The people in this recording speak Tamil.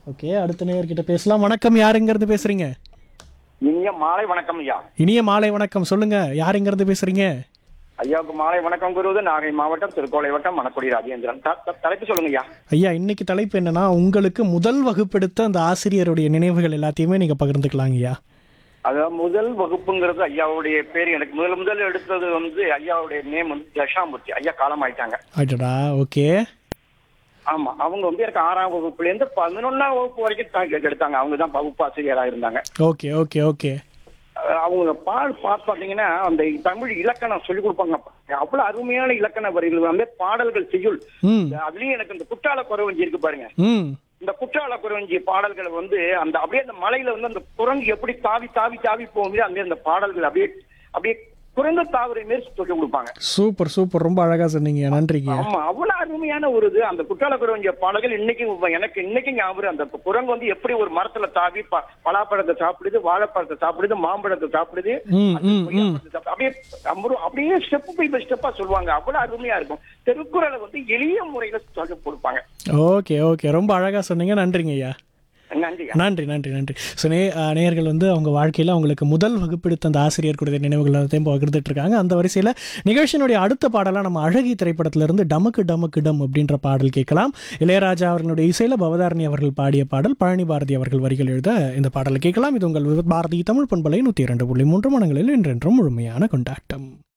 ஓகே அடுத்த நேயர்கிட்ட பேசலாம் வணக்கம் யாருங்க இருந்து பேசுறீங்க இனிய மாலை வணக்கம் ஐயா இனிய மாலை வணக்கம் சொல்லுங்க யாருங்க இருந்து பேசுறீங்க ஐயாவுக்கு மாலை வணக்கம் கூறுவது நாகை மாவட்டம் திருக்கோளை வட்டம் மணக்குடி ராஜேந்திரன் த- த- தலைப்பு சொல்லுங்க ஐயா ஐயா இன்னைக்கு தலைப்பு என்னன்னா உங்களுக்கு முதல் வகுப்பெடுத்த அந்த ஆசிரியருடைய நினைவுகள் எல்லாத்தையுமே நீங்க பகிர்ந்துக்கலாங்க ஐயா அதாவது முதல் வகுப்புங்கிறது ஐயாவுடைய பேர் எனக்கு முதல் முதல் எடுத்தது வந்து ஐயாவுடைய நேம் வந்து தஷாமூர்த்தி ஐயா காலமாயிட்டாங்க அடடா ஓகே ஆமா அவங்க வந்து எனக்கு ஆறாம் வகுப்புல இருந்து பதினொன்னாம் வகுப்பு வரைக்கும் தான் எடுத்தாங்க அவங்க தான் வகுப்பு ஆசிரியரா இருந்தாங்க ஓகே ஓகே ஓகே அஹ் அவங்க பால் பார்த்து பாத்தீங்கன்னா அந்த தமிழ் இலக்கணம் சொல்லி கொடுப்பாங்க அவ்வளவு அருமையான இலக்கண வரிகள் வந்து பாடல்கள் செய்யுள் ம் அதுலயும் எனக்கு இந்த குற்றால குறவஞ்சி இருக்கு பாருங்க ம் இந்த குற்றால குறவஞ்சி பாடல்கள் வந்து அந்த அப்படியே அந்த மலையில வந்து அந்த குரங்கு எப்படி தாவி தாவி தாவி போகும்போது அந்த அந்த பாடல்கள் அப்படியே அப்படியே குரங்கு தாவரை மாரி சொல்லி கொடுப்பாங்க சூப்பர் சூப்பர் ரொம்ப அழகா சொன்னீங்க நன்றிங்க ஆமா அவ்வளவு அருமையான ஒரு இது அந்த குற்றால குறவஞ்சி பாடல்கள் இன்னைக்கு எனக்கு இன்னைக்கு ஞாபகம் அந்த குரங்கு வந்து எப்படி ஒரு மரத்துல தாவி ப- பலாப்பழத்தை சாப்பிடுது வாழைப்பழத்தை சாப்பிடுது மாம்பழத்தை சாப்பிடுது ம் ம் ம் அப்படியே அம்பரு- அப்படியே ஸ்டெப் பை ஸ்டெப்பா சொல்லுவாங்க அவ்வளவு அருமையா இருக்கும் திருக்குறளை வந்து எளிய முறையில சொல்லி கொடுப்பாங்க ஓகே ஓகே ரொம்ப அழகா சொன்னீங்க நன்றிங்க ஐயா நன்றி நன்றி நன்றி நன்றி ஸோ நே அஹ், நேயர்கள் வந்து அவங்க வாழ்க்கையில் அவங்களுக்கு முதல் வகுப்பெடுத்த அந்த ஆசிரியர் கொடுத்த நினைவுகள் எல்லாத்தையும் பகிர்ந்துட்டு இருக்காங்க அந்த வரிசையில் நிகழ்ச்சியினுடைய அடுத்த பாடலாக நம்ம அழகி திரைப்படத்திலிருந்து டமக்கு டமக்கு டம் அப்படின்ற பாடல் கேட்கலாம் இளையராஜா அவர்களுடைய இசையில் பவதாரணி அவர்கள் பாடிய பாடல் பழனி பாரதி அவர்கள் வரிகள் எழுத இந்த பாடலை கேட்கலாம் இது உங்கள் பாரதி தமிழ் பண்பலை நூற்றி இரண்டு புள்ளி மூன்று மனங்களில் என்றென்றும் முழுமையான கொண்டாட்டம்